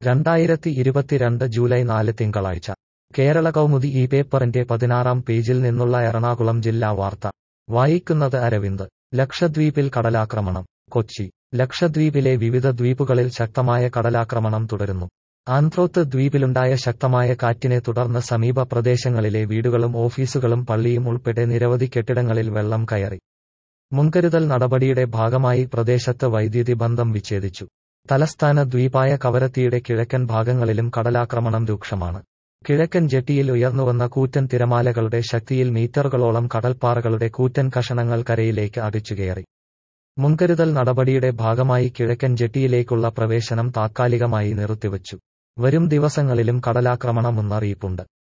രണ്ടായിരത്തി ഇരുപത്തിരണ്ട് ജൂലൈ നാല് തിങ്കളാഴ്ച കേരള കൗമുദി ഈ പേപ്പറിന്റെ പതിനാറാം പേജിൽ നിന്നുള്ള എറണാകുളം ജില്ലാ വാർത്ത വായിക്കുന്നത് അരവിന്ദ് ലക്ഷദ്വീപിൽ കടലാക്രമണം കൊച്ചി ലക്ഷദ്വീപിലെ വിവിധ ദ്വീപുകളിൽ ശക്തമായ കടലാക്രമണം തുടരുന്നു ആന്ത്രോത്ത് ദ്വീപിലുണ്ടായ ശക്തമായ കാറ്റിനെ തുടർന്ന് സമീപ പ്രദേശങ്ങളിലെ വീടുകളും ഓഫീസുകളും പള്ളിയും ഉൾപ്പെടെ നിരവധി കെട്ടിടങ്ങളിൽ വെള്ളം കയറി മുൻകരുതൽ നടപടിയുടെ ഭാഗമായി പ്രദേശത്ത് വൈദ്യുതി ബന്ധം വിച്ഛേദിച്ചു തലസ്ഥാന ദ്വീപായ കവരത്തിയുടെ കിഴക്കൻ ഭാഗങ്ങളിലും കടലാക്രമണം രൂക്ഷമാണ് കിഴക്കൻ ജെട്ടിയിൽ ഉയർന്നുവന്ന കൂറ്റൻ തിരമാലകളുടെ ശക്തിയിൽ മീറ്ററുകളോളം കടൽപ്പാറകളുടെ കൂറ്റൻ കഷണങ്ങൾ കരയിലേക്ക് അടിച്ചുകയറി മുൻകരുതൽ നടപടിയുടെ ഭാഗമായി കിഴക്കൻ ജെട്ടിയിലേക്കുള്ള പ്രവേശനം താത്കാലികമായി നിർത്തിവച്ചു വരും ദിവസങ്ങളിലും കടലാക്രമണ മുന്നറിയിപ്പുണ്ട്